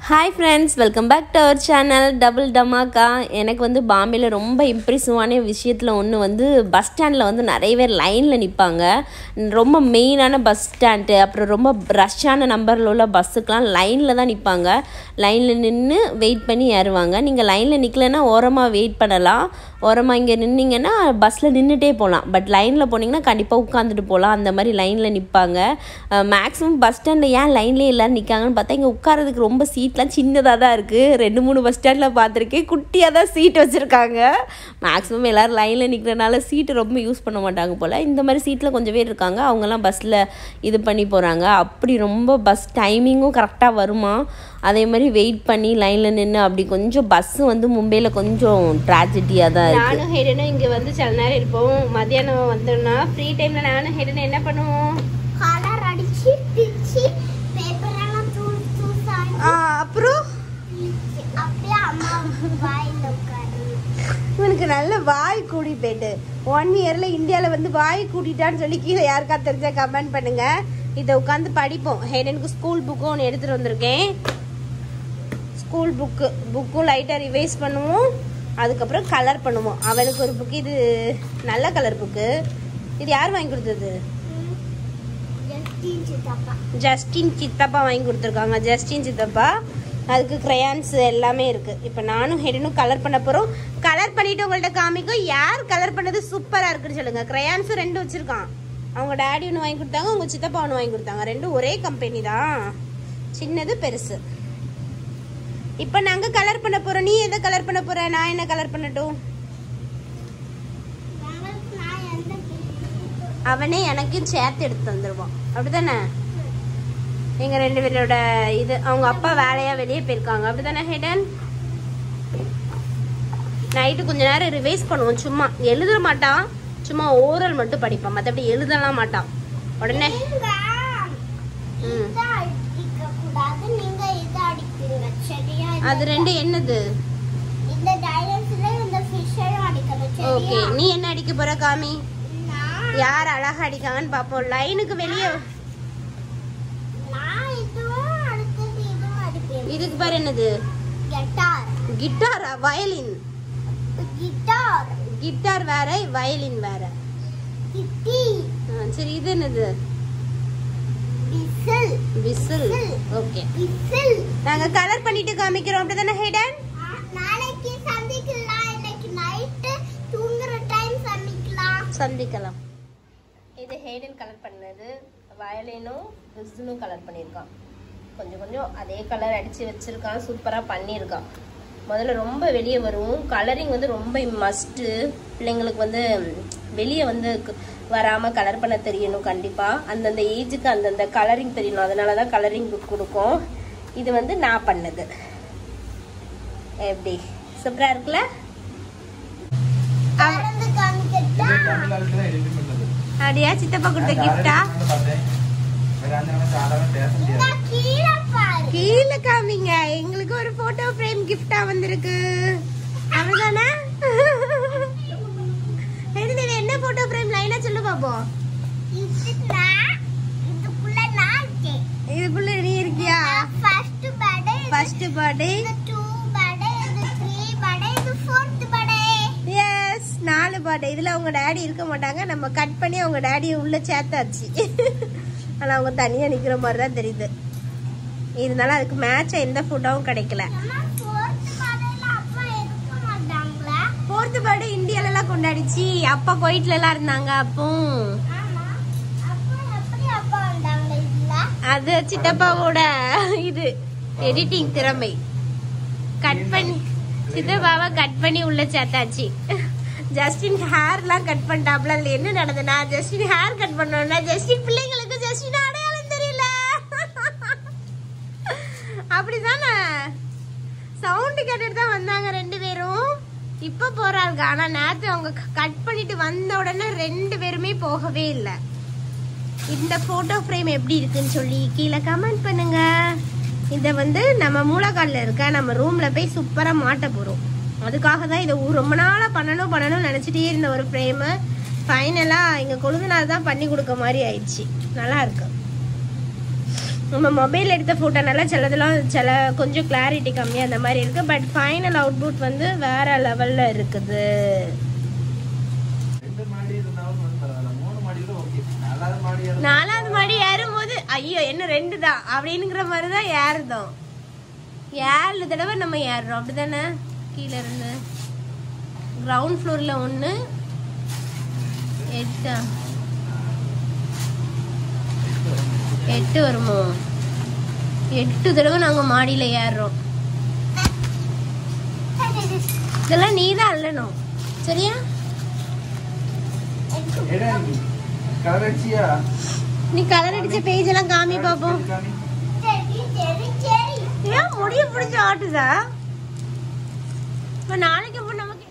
Hi friends welcome back to our channel double dhamaka எனக்கு வந்து பாம்பேயில் ரொம்ப இம்ப்ரெசிவான விஷயத்தில் ஒன்று வந்து பஸ் ஸ்டாண்டில் வந்து நிறைய பேர் லைனில் நிற்பாங்க ரொம்ப மெயினான பஸ் ஸ்டாண்டு அப்புறம் ரொம்ப ரஷ்ஷான நம்பரில் உள்ள பஸ்ஸுக்கெலாம் லைனில் தான் நிற்பாங்க லைனில் நின்று வெயிட் பண்ணி ஏறுவாங்க நீங்கள் லைனில் நிற்கலன்னா ஓரமாக வெயிட் பண்ணலாம் ஓரமாக இங்கே நின்னீங்கன்னா பஸ்ஸில் நின்றுட்டே போகலாம் பட் லைனில் போனீங்கன்னா கண்டிப்பாக உட்காந்துட்டு போகலாம் அந்த மாதிரி லைனில் நிற்பாங்க மேக்ஸிமம் பஸ் ஸ்டாண்டில் ஏன் லைன்லேயே எல்லோரும் நிற்காங்கன்னு பார்த்தா இங்கே உட்காரதுக்கு ரொம்ப சீட்லாம் சின்னதாக தான் இருக்குது ரெண்டு மூணு பஸ் ஸ்டாண்டில் பார்த்துருக்கேன் குட்டியாக தான் சீட் வச்சுருக்காங்க மேக்ஸிமம் எல்லோரும் லைனில் நிற்கிறனால சீட்டு ரொம்ப யூஸ் பண்ண மாட்டாங்க போல் இந்த மாதிரி சீட்டில் கொஞ்சம் பேர் இருக்காங்க அவங்கெல்லாம் பஸ்ஸில் இது பண்ணி போகிறாங்க அப்படி ரொம்ப பஸ் டைமிங்கும் கரெக்டாக வருமா அதே மாதிரி வெயிட் பண்ணி லைனில் நின்று அப்படி கொஞ்சம் பஸ்ஸு வந்து மும்பையில் கொஞ்சம் ட்ராஜடியாக தான் இருக்குது நானும் ஹெடனும் இங்கே வந்து சில நேரம் இருப்போம் மத்தியானம் வந்தோம்னா ஃப்ரீ டைமில் நானும் ஹெடனும் என்ன பண்ணுவோம் கலர் அடிச்சு பிச்சு பேப்பர் எல்லாம் தூள் தூசாடி அப்புறம் அப்படியே அம்மா வாயில உட்காரு இவனுக்கு நல்ல வாய் கூடி போயிட்டு ஒன் இயரில் இந்தியாவில் வந்து வாய் கூட்டிட்டான்னு சொல்லி கீழே யாருக்கா தெரிஞ்சா கமெண்ட் பண்ணுங்க இதை உட்காந்து படிப்போம் ஹெடனுக்கு ஸ்கூல் புக்கும் ஒன்று எடுத்துகிட்டு வந்திருக்கேன் ஸ்கூல் புக்கு புக்கும் லைட்டாக ரிவைஸ் பண்ணுவோம் அதுக்கப்புறம் கலர் பண்ணுவோம் அவனுக்கு ஒரு புக்கு இது நல்ல கலர் புக்கு இது யார் வாங்கி கொடுத்தது ஜஸ்டின் சித்தப்பா ஜஸ்டின் சித்தப்பா வாங்கி கொடுத்துருக்காங்க ஜஸ்டின் சித்தப்பா அதுக்கு crayons எல்லாமே இருக்கு இப்போ நானும் ஹெடனும் கலர் பண்ண போகிறோம் கலர் பண்ணிட்டு உங்கள்ட்ட காமிக்கும் யார் கலர் பண்ணது சூப்பராக இருக்குன்னு சொல்லுங்க crayons ரெண்டு வச்சிருக்கான் அவங்க டேடி ஒன்று வாங்கி கொடுத்தாங்க உங்க சித்தப்பா ஒன்று வாங்கி கொடுத்தாங்க ரெண்டும் ஒரே கம்பெனி தான் சின்னது பெருசு இப்போ நாங்கள் கலர் பண்ண போகிறோம் நீ எதை கலர் பண்ண போற நான் என்ன கலர் பண்ணட்டும் உங்களுக்கு நான் எந்த அவனே எனக்கும் சேர்த்து எடுத்து தந்துடுவான் அப்படிதானே எங்க ரெண்டு பேரோட இது அவங்க அப்பா வேலையா வெளியே போயிருக்காங்க அப்படிதானே ஹெடன் நைட்டு கொஞ்ச நேரம் ரிவைஸ் பண்ணுவோம் சும்மா எழுத மாட்டான் சும்மா ஓரல் மட்டும் படிப்பான் மற்றபடி எழுதலாம் மாட்டான் உடனே நீங்க ம். இதை அடிக்க கூடாது நீங்க இதை அடிப்பீங்க சரியா அது ரெண்டு என்னது இந்த டைலன்ஸ்ல இந்த ஃபிஷ்ஷையும் அடிக்கணும் ஓகே சரியா நீ என்ன அடிக்க போற காமி நான் யார் அழகா அடிக்காங்கன்னு பார்ப்போம் லைனுக்கு வெளியே நான் இதுவும் அடுத்தது இதுவும் அடிப்பேன் இதுக்கு பேர் என்னது கிட்டார் கிட்டாரா வயலின் கிட்டார் கிட்டார் வேற வயலின் வேற கிட்டி ஆ, சரி இது என்னது விசில் விசில் ஓகே விசில் நாங்க கலர் பண்ணிட்டு காமிக்கிறோம் அப்படிதானே ஹேடன் நாளைக்கு சந்திக்கலாம் இன்னைக்கு நைட்டு தூங்குற டைம் சந்திக்கலாம் சந்திக்கலாம் இது ஹேடன் கலர் பண்ணது வயலினும் விசிலும் கலர் பண்ணியிருக்கான் கொஞ்சம் கொஞ்சம் அதே கலர் அடிச்சு வச்சிருக்கான் சூப்பரா பண்ணியிருக்கான் முதல்ல ரொம்ப வெளியே வரும் கலரிங் வந்து ரொம்ப மஸ்ட்டு பிள்ளைங்களுக்கு வந்து வெளியே வந்து க- வராம கலர் பண்ண தெரியணும் கண்டிப்பா அந்தந்த ஏஜுக்கு அந்தந்த கலரிங் தெரியணும் அதனால தான் கலரிங் புக் கொடுக்கும் இது வந்து நான் பண்ணது எப்படி சூப்பரா இருக்குல்ல கலந்து காமிக்கட்டா அப்படியா சித்தப்பா கொடுத்த கிஃப்டா இங்க கீழே பாரு கீழே காமிங்க எங்களுக்கு ஒரு போட்டோ ஃப்ரேம் கிஃப்டா வந்திருக்கு அவ்வளவுதானே எடுத்து என்ன போட்டோ ஃப்ரேம் லைனா சொல்லு பாப்போம் இதுனா இதுக்குள்ள நான் இருக்கேன் இதுக்குள்ள நீ இருக்கியா ஃபர்ஸ்ட் பர்த்டே ஃபர்ஸ்ட் பர்த்டே இது டூ பர்த்டே இது த்ரீ பர்த்டே இது ஃபோர்த் பர்த்டே எஸ் நாலு பர்த்டே இதுல அவங்க டாடி இருக்க மாட்டாங்க நம்ம கட் பண்ணி அவங்க டாடியை உள்ள சேர்த்தாச்சு ஆனா அவங்க தனியா நிக்கிற மாதிரி தான் தெரியுது இருந்தாலும் அதுக்கு மேட்சா எந்த ஃபோட்டோவும் கிடைக்கல அம்மா ஃபோர்த் பர்த்டேல அப்பா இருக்க மாட்டாங்களா ஃபோர்த் பர்த்டே இந்தியால எல்லாம் கொண்டாடிச்சு அப்பா குவைட்ல எல்லாம் இருந்தாங்க அப்போ ஆமா அப்பா எப்படி அப்பா வந்தாங்க இதுல அது சித்தப்பாவோட இது எடிட்டிங் திறமை கட் பண்ணி சித்தப்பாவை கட் பண்ணி உள்ள சேர்த்தாச்சு ஜஸ்டின் ஹேர்லாம் கட் பண்ணிட்டாப்ல அதுல என்ன நடந்ததுன்னா ஜஸ்டின் ஹேர் கட் பண்ணோம்னா ஜஸ்டின் பிள்ளைங்களுக்கு ஜஸ்டின் அடையாளம் தெரியல அப்படிதானே சவுண்டு கேட்டுட்டு தான் வந்தாங்க ரெண்டு பேரும் இப்ப போறாங்க ஆனா நேத்து அவங்க கட் பண்ணிட்டு வந்த உடனே ரெண்டு பேருமே போகவே இல்லை இந்த போட்டோ ஃப்ரேம் எப்படி இருக்குன்னு சொல்லி கீழே கமெண்ட் பண்ணுங்க இதை வந்து நம்ம மூலக்காலில் இருக்க நம்ம ரூம்ல போய் சூப்பரா மாட்ட போறோம் அதுக்காக தான் இதை ஊ- ரொம்ப நாளா பண்ணணும் பண்ணணும்னு நினைச்சிட்டே இருந்த ஒரு ஃப்ரேமு ஃபைனலா எங்க கொழுந்தனார் தான் பண்ணி கொடுக்க மாதிரி ஆயிடுச்சு நல்லா இருக்கு நம்ம மொபைல் எடுத்த ஃபோட்டோனால சிலதெல்லாம் சில கொஞ்சம் கிளாரிட்டி கம்மியாக அந்த மாதிரி இருக்குது பட் ஃபைனல் அவுட்புட் வந்து வேற லெவலில் இருக்குது ரெண்டு மாடி இருந்தாலும் ஒண்ணும் பரவாயில்ல மூணு மாடி கூட ஓகே நாலாவது மாடி ஏறும் நாலாவது மாடி ஏறும்போது ஐயோ என்ன ரெண்டு தான் அப்படிங்கிற மாதிரி தான் ஏறுதோம் ஏழு தடவை நம்ம ஏறுறோம் அப்படிதானே கீழே இருந்து கிரவுண்ட் ஃப்ளோரில் ஒன்று எட்டா எட்டு வருமோ எட்டு தடவை நாங்கள் மாடியில் ஏறுறோம் இதெல்லாம் நீ தான் அல்லணும் சரியா ஏடா நீ கலர் அடிச்சியா நீ கலர் அடிச்ச பேஜ் எல்லாம் காமி பார்ப்போம் காமி. சரி சரி சரி ஏன் முடிய பிடிச்ச ஆட்டுதா இப்ப நாளைக்கு அப்போ நமக்கு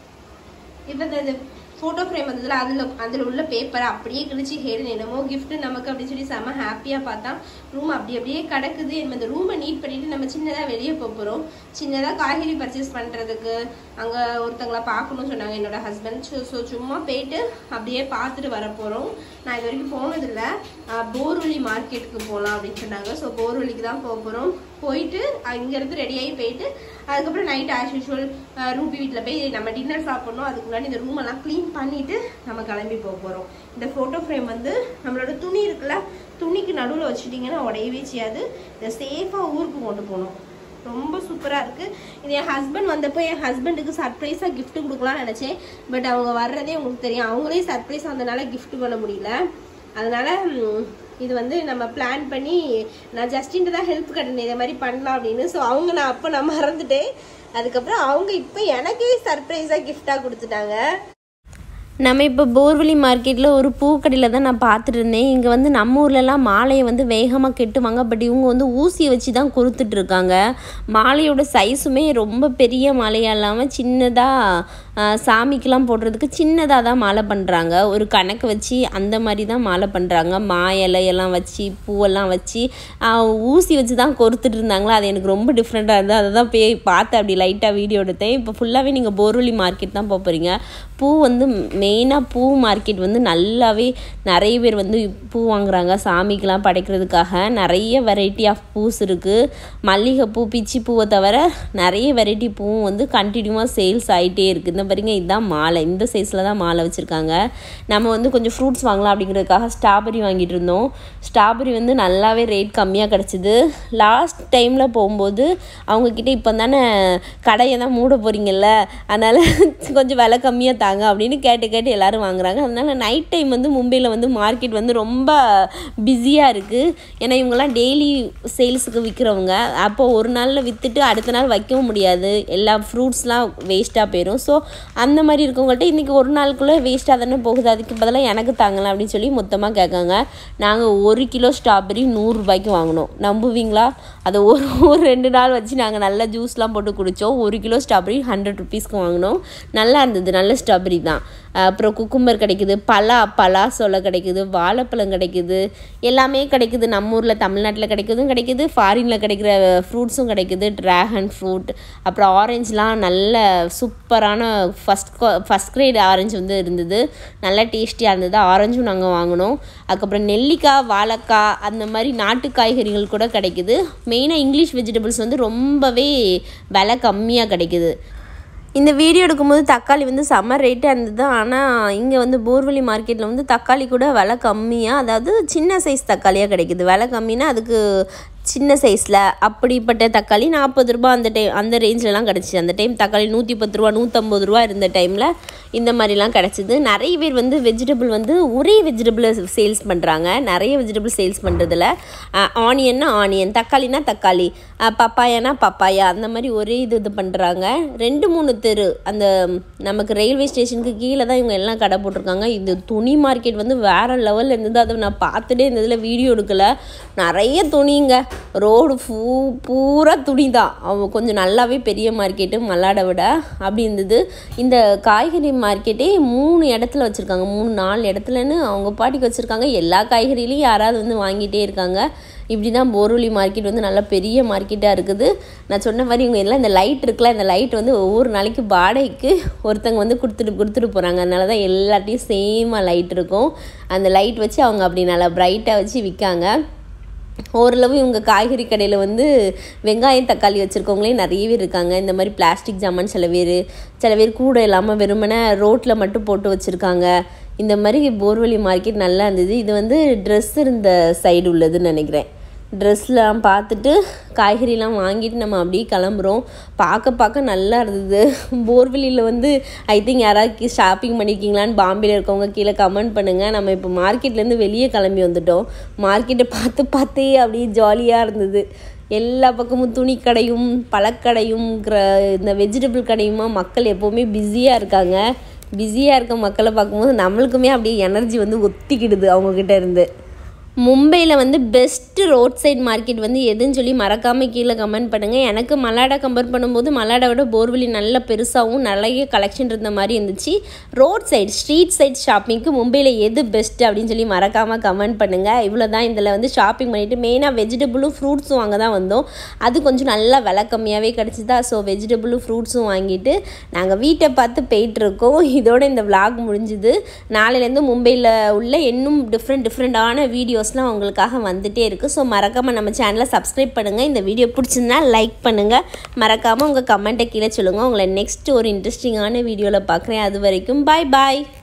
இப்போ இந்த ஃபோட்டோ ஃப்ரேம் வந்ததுல அதில் அதில் உள்ள பேப்பரை அப்படியே கிழிச்சு ஹேடன் என்னமோ gift நமக்கு அப்படின்னு சொல்லி செம்ம ஹாப்பியாக பார்த்தா ரூம் அப்படி அப்படியே கிடக்குது நம்ம இந்த ரூமை நீட் பண்ணிட்டு நம்ம சின்னதாக வெளியே போக போகிறோம் சின்னதாக காய்கறி பர்ச்சேஸ் பண்ணுறதுக்கு அங்கே ஒருத்தங்கள பார்க்கணும்னு சொன்னாங்க என்னோட ஹஸ்பண்ட் ஸோ ஸோ சும்மா போயிட்டு அப்படியே பார்த்துட்டு வர போகிறோம் நான் இது வரைக்கும் போனதில்லை போர்வெளி மார்க்கெட்டுக்கு போகலாம் அப்படின்னு சொன்னாங்க ஸோ போர்வெளிக்கு தான் போக போகிறோம் போயிட்டு இங்கேருந்து ரெடியாகி போயிட்டு அதுக்கப்புறம் நைட் ஆஸ் யூஷுவல் ரூபி வீட்டில் போய் நம்ம டின்னர் சாப்பிட்ணும் அதுக்கு முன்னாடி இந்த room எல்லாம் க்ளீன் பண்ணிட்டு நம்ம கிளம்பி போக போகிறோம் இந்த ஃபோட்டோ ஃப்ரேம் வந்து நம்மளோட துணி இருக்குல்ல துணிக்கு நடுவில் வச்சுட்டிங்கன்னா உடையவே செய்யாது இதை சேஃபாக ஊருக்கு கொண்டு போகணும் ரொம்ப சூப்பராக இருக்குது இது என் ஹஸ்பண்ட் வந்தப்போ என் ஹஸ்பண்டுக்கு சர்ப்ரைஸாக gift கொடுக்கலாம்னு நினச்சேன் பட் அவங்க வர்றதே உங்களுக்கு தெரியும் அவங்களே சர்ப்ரைஸ் வந்தனால gift பண்ண முடியல அதனால ம், இது வந்து நம்ம பிளான் பண்ணி நான் ஜஸ்டின்ட்டு தான் ஹெல்ப் கட்டினேன் இதே மாதிரி பண்ணலாம் அப்படின்னு ஸோ அவங்க நான் அப்போ நான் மறந்துட்டேன் அதுக்கப்புறம் அவங்க இப்போ எனக்கே சர்ப்ரைஸாக கிஃப்டாக கொடுத்துட்டாங்க நம்ம இப்போ போர்வெளி மார்க்கெட்டில் ஒரு பூக்கடையில் தான் நான் பார்த்துட்டு இருந்தேன் இங்கே வந்து நம்ம ஊர்லலாம் மாலையை வந்து வேகமாக கெட்டுவாங்க பட் இவங்க வந்து ஊசியை வச்சு தான் கொடுத்துட்டு இருக்காங்க மாலையோட சைஸுமே ரொம்ப பெரிய மாலையாக இல்லாமல் சின்னதாக சாமிக்கெலாம் போடுறதுக்கு சின்னதாக தான் மாலை பண்ணுறாங்க ஒரு கணக்கு வச்சு அந்த மாதிரி தான் மாலை பண்ணுறாங்க மா இலையெல்லாம் வச்சு பூவெல்லாம் வச்சு ஆஹ், ஊசி வச்சு தான் கொறுத்துட்டு இருந்தாங்களா அது எனக்கு ரொம்ப டிஃப்ரெண்ட்டாக இருந்தது அதை தான் போய் பார்த்தேன் அப்படி லைட்டாக வீடியோ எடுத்தேன் இப்போ ஃபுல்லாகவே நீங்கள் போர்வெளி மார்க்கெட் தான் போக போகிறீங்க பூ வந்து மெயினாக பூ மார்க்கெட் வந்து நல்லாவே நிறைய பேர் வந்து பூ வாங்குறாங்க சாமிக்கெலாம் படைக்கிறதுக்காக நிறைய வெரைட்டி ஆஃப் பூஸ் இருக்குது மல்லிகைப்பூ பிச்சி பூவை தவிர நிறைய வெரைட்டி பூவும் வந்து கண்டினியூவாக சேல்ஸ் ஆகிட்டே இருக்குது இந்த பாருங்க இதுதான் மாலை இந்த சைஸில் தான் மாலை வச்சுருக்காங்க நம்ம வந்து கொஞ்சம் ஃப்ரூட்ஸ் வாங்கலாம் அப்படிங்கிறதுக்காக ஸ்ட்ராபெரி வாங்கிட்டு இருந்தோம் ஸ்ட்ராபெரி வந்து நல்லாவே ரேட் கம்மியாக கிடச்சிது லாஸ்ட் டைமில் போகும்போது அவங்கக்கிட்ட இப்போ தானே கடையை தான் மூட போகிறீங்கல்ல அதனால் கொஞ்சம் விலை கம்மியாக தாங்க அப்படின்னு கேட்டு கேட்டு எல்லாரும் வாங்குறாங்க அதனால நைட் டைம் வந்து மும்பையில் வந்து மார்க்கெட் வந்து ரொம்ப பிஸியாக இருக்குது ஏன்னா இவங்கெல்லாம் டெய்லி சேல்ஸுக்கு விற்கிறவங்க அப்போ ஒரு நாளில் விற்றுட்டு அடுத்த நாள் வைக்கவும் முடியாது எல்லா ஃப்ரூட்ஸ்லாம் வேஸ்ட்டாக போயிடும் ஸோ அந்த மாதிரி இருக்கவங்கள்ட்ட இன்றைக்கி ஒரு நாளுக்குள்ளே வேஸ்ட்டாக தானே போகுது அதுக்கு பதிலாக எனக்கு தாங்கலாம் அப்படின்னு சொல்லி மொத்தமாக கேட்காங்க நாங்கள் ஒரு கிலோ ஸ்ட்ராபெரி நூறுரூபாய்க்கு வாங்கினோம் நம்புவீங்களா அதை ஒரு ஒரு ரெண்டு நாள் வச்சு நாங்கள் நல்லா ஜூஸ்லாம் போட்டு குடித்தோம் ஒரு கிலோ ஸ்ட்ராபெரி ஹண்ட்ரட் ருபீஸ்க்கு வாங்கினோம் நல்லா இருந்தது நல்ல ஸ்ட்ராபெரி தான் அப்புறம் குக்கும்பர் கிடைக்குது பலா பலாசோலை கிடைக்குது வாழைப்பழம் கிடைக்குது எல்லாமே கிடைக்குது நம்ம ஊரில் தமிழ்நாட்டில் கிடைக்குதும் கிடைக்குது ஃபாரினில் கிடைக்கிற ஃப்ரூட்ஸும் கிடைக்குது ட்ராகன் ஃப்ரூட் அப்புறம் ஆரஞ்சுலாம் நல்ல சூப்பரான ஃபஸ்ட் ஃபஸ்ட் கிரேட் ஆரஞ்சு வந்து இருந்தது நல்லா டேஸ்டியாக இருந்தது ஆரஞ்சும் நாங்கள் வாங்கினோம் அதுக்கப்புறம் நெல்லிக்காய் வாழைக்காய் அந்த மாதிரி நாட்டு காய்கறிகள் கூட கிடைக்குது மெயினாக இங்கிலீஷ் வெஜிடபிள்ஸ் வந்து ரொம்பவே விலை கம்மியாக கிடைக்குது இந்த வீடியோ எடுக்கும்போது தக்காளி வந்து செம்ம ரேட்டாக இருந்தது ஆனால் இங்கே வந்து போர்வெளி மார்க்கெட்டில் வந்து தக்காளி கூட விலை கம்மியாக அதாவது சின்ன சைஸ் தக்காளியாக கிடைக்குது விலை கம்மினா அதுக்கு சின்ன சைஸில் அப்படிப்பட்ட தக்காளி நாற்பது ரூபா அந்த டைம் அந்த ரேஞ்சிலலாம் கிடச்சிச்சு அந்த டைம் தக்காளி நூற்றி பத்து ரூபா நூற்றம்பது ரூபா இருந்த டைமில் இந்த மாதிரிலாம் கிடச்சிது நிறைய பேர் வந்து வெஜிடபிள் வந்து ஒரே வெஜிடபிளை சேல்ஸ் பண்ணுறாங்க நிறைய வெஜிடபிள் சேல்ஸ் பண்ணுறதுல ஆனியன்னா ஆனியன் தக்காளினா தக்காளி பப்பாயானா பப்பாயா அந்த மாதிரி ஒரே இது இது பண்ணுறாங்க ரெண்டு மூணு தெரு அந்த நமக்கு ரயில்வே ஸ்டேஷனுக்கு கீழே தான் இவங்க எல்லாம் கடை போட்டிருக்காங்க இந்த துணி மார்க்கெட் வந்து வேறு லெவலில் இருந்தது அதை நான் பார்த்துட்டே இருந்ததில் வீடியோ எடுக்கலை நிறைய துணிங்க ரோடு பூ பூரா துணி தான் அவங்க கொஞ்சம் நல்லாவே பெரிய மார்க்கெட்டு மல்லாடை விட அப்படி இருந்தது இந்த காய்கறி மார்க்கெட்டே மூணு இடத்துல வச்சுருக்காங்க மூணு நாலு இடத்துலன்னு அவங்க பாட்டிக்கு வச்சுருக்காங்க எல்லா காய்கறிலையும் யாராவது வந்து வாங்கிட்டே இருக்காங்க இப்படி தான் போரூலி மார்க்கெட் வந்து நல்ல பெரிய மார்க்கெட்டாக இருக்குது நான் சொன்ன மாதிரி இவங்க எல்லாம் இந்த லைட் இருக்குல்ல இந்த லைட் வந்து ஒவ்வொரு நாளைக்கு வாடகைக்கு ஒருத்தங்க வந்து கொடுத்துட்டு கொடுத்துட்டு போகிறாங்க அதனால தான் எல்லாத்தையும் சேமாக லைட் இருக்கும் அந்த லைட் வச்சு அவங்க அப்படி நல்லா பிரைட்டாக வச்சு விற்காங்க ஓரளவு இவங்க காய்கறி கடையில் வந்து வெங்காயம் தக்காளி வச்சுருக்கவங்களே நிறைய பேர் இருக்காங்க இந்த மாதிரி பிளாஸ்டிக் ஜாமான் சில பேர் சில பேர் கூட இல்லாமல் வெறுமனே ரோட்டில் மட்டும் போட்டு வச்சுருக்காங்க இந்த மாதிரி போர்வெளி மார்க்கெட் நல்லா இருந்தது இது வந்து ட்ரெஸ் இருந்த சைடு உள்ளதுன்னு நினைக்கிறேன் ட்ரெஸ்லாம் பார்த்துட்டு காய்கறிலாம் வாங்கிட்டு நம்ம அப்படியே கிளம்புறோம் பார்க்க பார்க்க நல்லா இருந்தது போர்வெளியில் வந்து ஐ திங்க் யாராவது ஷாப்பிங் பண்ணியிருக்கீங்களான்னு பாம்பேல இருக்கவங்க கீழே கமெண்ட் பண்ணுங்கள் நம்ம இப்போ மார்க்கெட்லேருந்து வெளியே கிளம்பி வந்துட்டோம் மார்க்கெட்டை பார்த்து பார்த்தே அப்படியே ஜாலியாக இருந்தது எல்லா பக்கமும் துணி கடையும் பழக்கடையும் கிர- இந்த வெஜிடபிள் கடையுமா மக்கள் எப்போவுமே பிஸியாக இருக்காங்க பிஸியாக இருக்க மக்களை பார்க்கும்போது நம்மளுக்குமே அப்படியே எனர்ஜி வந்து ஒத்திக்கிடுது அவங்கக்கிட்ட இருந்து மும்பையில் வந்து பெஸ்ட்டு ரோட் சைடு மார்க்கெட் வந்து எதுன்னு சொல்லி மறக்காமல் கீழே கமெண்ட் பண்ணுங்கள் எனக்கு மலாடா கம்பேர் பண்ணும்போது மலாடா விட போர்வெளி நல்ல பெருசாகவும் நிறைய கலெக்ஷன் இருந்த மாதிரி இருந்துச்சு ரோட் சைடு ஸ்ட்ரீட் சைட் ஷாப்பிங்க்கு மும்பையில் எது பெஸ்ட்டு அப்படின்னு சொல்லி மறக்காமல் கமெண்ட் பண்ணுங்கள் இவ்வளோ தான் இதில் வந்து ஷாப்பிங் பண்ணிவிட்டு மெயினாக வெஜிடபிளும் ஃப்ரூட்ஸும் வாங்க தான் வந்தோம் அது கொஞ்சம் நல்லா விலை கம்மியாகவே கிடச்சிதா ஸோ வெஜிடபிளும் ஃப்ரூட்ஸும் வாங்கிட்டு நாங்கள் வீட்டை பார்த்து போயிட்டுருக்கோம் இதோட இந்த vlog முடிஞ்சுது நாளையிலேருந்து மும்பையில் உள்ள இன்னும் டிஃப்ரெண்ட் டிஃப்ரெண்ட்டான வீடியோஸ்லாம் உங்களுக்காக வந்துட்டே இருக்குது ஸோ மறக்காமல் நம்ம சேனலை சப்ஸ்கிரைப் பண்ணுங்கள் இந்த வீடியோ பிடிச்சிருந்தா லைக் பண்ணுங்கள் மறக்காமல் உங்கள் கமெண்ட்டை கீழே சொல்லுங்கள் உங்களை நெக்ஸ்ட் ஒரு இன்ட்ரெஸ்டிங்கான வீடியோவில் பார்க்குறேன் அது வரைக்கும் பாய் பாய்